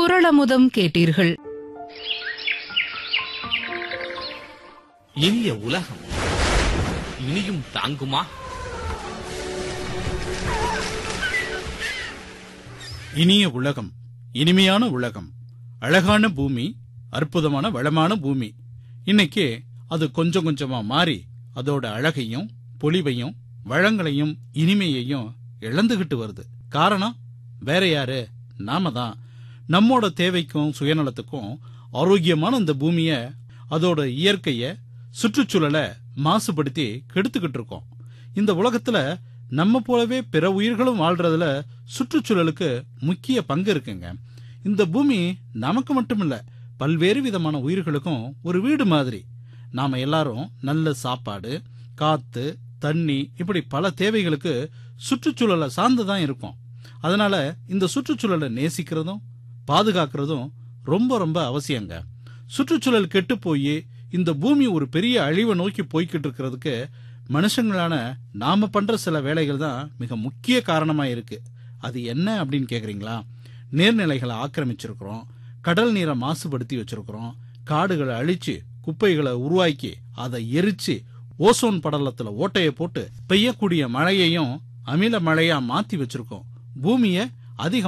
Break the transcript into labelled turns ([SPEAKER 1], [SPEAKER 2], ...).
[SPEAKER 1] குரலமுதம் கேட்டீர்கள்
[SPEAKER 2] இனிய உலகம் இனியும் தாங்குமா
[SPEAKER 3] இனிய உலகம் இனிமையான உலகம் அழகான பூமி அற்புதமான வளமான பூமி இன்னைக்கு அது கொஞ்சம் கொஞ்சமா மாறி அதோட அழகையும் பொலிவையும் வளங்களையும் இனிமையையும் இழந்துகிட்டு வருது காரணம் வேற யாரு நாம தான் நம்மோட தேவைக்கும் சுயநலத்துக்கும் ஆரோக்கியமான இந்த பூமிய அதோட இயற்கைய சுற்றுச்சூழலை மாசுபடுத்தி கெடுத்துக்கிட்டு இருக்கோம் இந்த உலகத்துல நம்ம போலவே பிற உயிர்களும் வாழ்றதுல சுற்றுச்சூழலுக்கு முக்கிய பங்கு இருக்குங்க இந்த பூமி நமக்கு மட்டுமில்ல பல்வேறு விதமான உயிர்களுக்கும் ஒரு வீடு மாதிரி நாம எல்லாரும் நல்ல சாப்பாடு காத்து தண்ணி இப்படி பல தேவைகளுக்கு சுற்றுச்சூழலை சார்ந்து தான் இருக்கோம் அதனால இந்த சுற்றுச்சூழலை நேசிக்கிறதும் பாதுகாக்கிறதும் ரொம்ப ரொம்ப அவசியங்க சுற்றுச்சூழல் கெட்டு போய் இந்த பூமி ஒரு பெரிய அழிவை நோக்கி போய்கிட்டு இருக்கிறதுக்கு மனுஷங்களான நாம பண்ற சில வேலைகள் தான் மிக முக்கிய காரணமா இருக்கு அது என்ன அப்படின்னு கேக்குறீங்களா நீர்நிலைகளை ஆக்கிரமிச்சிருக்கிறோம் கடல் நீரை மாசுபடுத்தி வச்சிருக்கிறோம் காடுகளை அழிச்சு குப்பைகளை உருவாக்கி அதை எரிச்சு ஓசோன் படலத்துல ஓட்டைய போட்டு பெய்யக்கூடிய மழையையும் அமில மழையா மாத்தி வச்சிருக்கோம் பூமியை அதிக